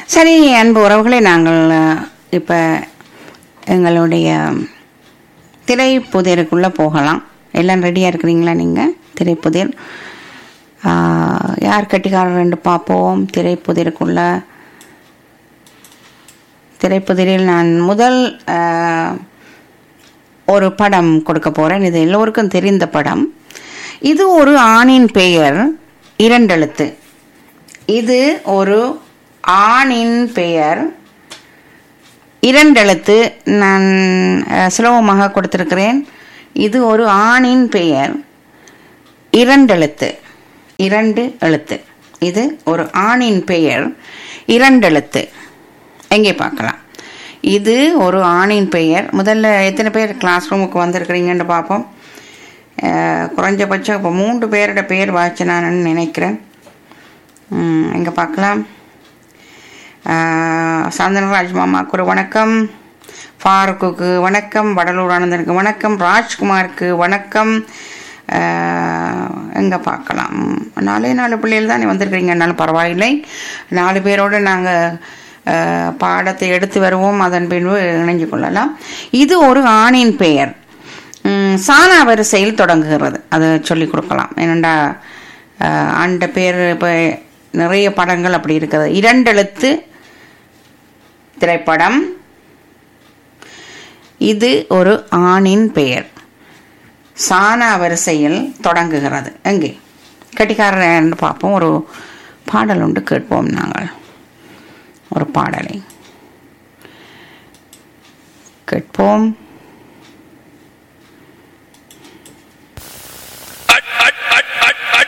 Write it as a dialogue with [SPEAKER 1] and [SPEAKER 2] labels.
[SPEAKER 1] சரி அன்பு உறவுகளை நாங்கள் இப்போ எங்களுடைய திரைப்புதிருக்குள்ளே போகலாம் எல்லாம் ரெடியாக இருக்கிறீங்களா நீங்கள் திரைப்புதிர் ஆ, யார் கட்டிக்காரர் ரெண்டு பார்ப்போம் திரைப்புதிருக்குள்ள திரைப்புதிரில் நான் முதல் ஆ, ஒரு படம் கொடுக்க போகிறேன் இது எல்லோருக்கும் தெரிந்த படம் இது ஒரு ஆணின் பெயர் இரண்டெழுத்து இது ஒரு ஆணின் பெயர் இரண்டெழுத்து நான் அஹ், சுலபமாக கொடுத்திருக்கிறேன் இது ஒரு ஆணின் பெயர் இரண்டெழுத்து இரண்டு எழுத்து இது ஒரு ஆணின் பெயர் இரண்டெழுத்து எங்கே பார்க்கலாம் இது ஒரு ஆணின் பெயர் முதல்ல எத்தனை பேர் கிளாஸ் ரூமுக்கு வந்திருக்கிறீங்கன்னு பார்ப்போம் அஹ், குறைஞ்சபட்சம் இப்போ மூன்று பேரோட பேர் வாய்ச்சு நான் நினைக்கிறேன் எங்கே பார்க்கலாம் ஆஹ் சந்தனராஜ் மாமாவுக்கு ஒரு வணக்கம் ஃபாருக்குக்கு வணக்கம் வடலூர் ஆனந்தனுக்கு வணக்கம் ராஜ்குமாருக்கு வணக்கம் எங்கே பார்க்கலாம் நாலே நாலு பிள்ளைகள் தான் வந்திருக்கிறீங்கன்னாலும் பரவாயில்லை நாலு பேரோடு நாங்கள் பாடத்தை எடுத்து வருவோம் அதன் பின்பு இணைஞ்சு கொள்ளலாம் இது ஒரு ஆணின் பெயர் உம், சானா வரிசையில் தொடங்குகிறது அதை சொல்லிக் கொடுக்கலாம் ஏனெண்டா ஆஹ், அந்த பேர் இப்போ நிறைய படங்கள் அப்படி இருக்குது இரண்டெழுத்து திரைப்படம் இது ஒரு ஆணின் பெயர் சானா வரிசையில் தொடங்குகிறது எங்கே கட்டிக்காரன் பார்ப்போம் ஒரு பாடல் உண்டு கேட்போம் நாங்கள் ஒரு பாடலை கேட்போம்